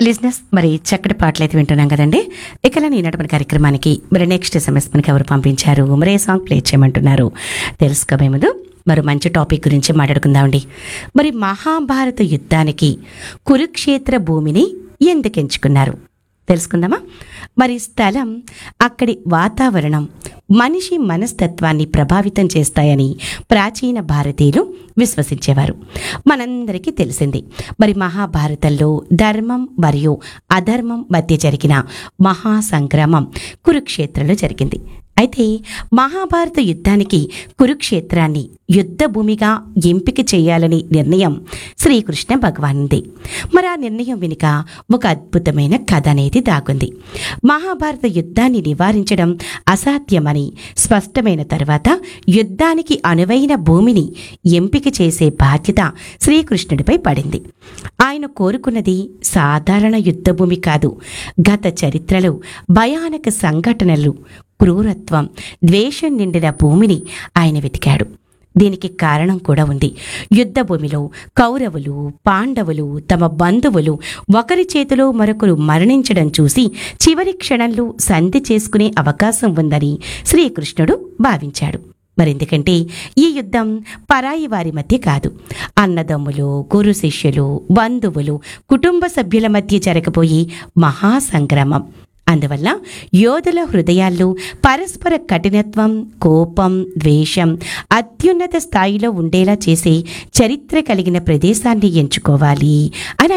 లిజినెస్ మరి చక్కటి పాటలు అయితే వింటున్నాం కదండి ఇక ఈనాటి మన కార్యక్రమానికి మరి నెక్స్ట్ ఎస్ఎంఎస్ మనకి ఎవరు పంపించారు మరి ఏ సాంగ్ ప్లే చేయమంటున్నారు తెలుసుకోబోయే ముందు మరి మంచి టాపిక్ గురించి మాట్లాడుకుందామండి మరి మహాభారత యుద్ధానికి కురుక్షేత్ర భూమిని ఎందుకు ఎంచుకున్నారు తెలుసుకుందామా మరి స్థలం అక్కడి వాతావరణం మనిషి మనస్తత్వాన్ని ప్రభావితం చేస్తాయని ప్రాచీన భారతీయులు విశ్వసించేవారు మనందరికీ తెలిసింది మరి మహాభారతంలో ధర్మం మరియు అధర్మం మధ్య జరిగిన మహాసంగ్రామం కురుక్షేత్రంలో జరిగింది అయితే మహాభారత యుద్ధానికి కురుక్షేత్రాన్ని యుద్ధ భూమిగా ఎంపిక చేయాలని నిర్ణయం శ్రీకృష్ణ భగవానుంది మరి ఆ నిర్ణయం వెనుక ఒక అద్భుతమైన కథ అనేది దాగుంది మహాభారత యుద్ధాన్ని నివారించడం అసాధ్యమని స్పష్టమైన తర్వాత యుద్ధానికి అనువైన భూమిని ఎంపిక చేసే బాధ్యత శ్రీకృష్ణుడిపై పడింది ఆయన కోరుకున్నది సాధారణ యుద్ధ భూమి కాదు గత చరిత్రలో భయానక సంఘటనలు క్రూరత్వం ద్వేషం నిండిన భూమిని ఆయన వెతికాడు దీనికి కారణం కూడా ఉంది యుద్ధ భూమిలో కౌరవులు పాండవులు తమ బంధువులు ఒకరి చేతిలో మరొకరు మరణించడం చూసి చివరి క్షణంలో సంధి చేసుకునే అవకాశం ఉందని శ్రీకృష్ణుడు భావించాడు మరెందుకంటే ఈ యుద్ధం పరాయి వారి మధ్య కాదు అన్నదమ్ములు గురు శిష్యులు బంధువులు కుటుంబ సభ్యుల మధ్య జరగబోయే మహాసంగ్రామం అందువల్ల యోధుల హృదయాల్లో పరస్పర కఠినత్వం కోపం ద్వేషం అత్యున్నత స్థాయిలో ఉండేలా చేసే చరిత్ర కలిగిన ప్రదేశాన్ని ఎంచుకోవాలి అని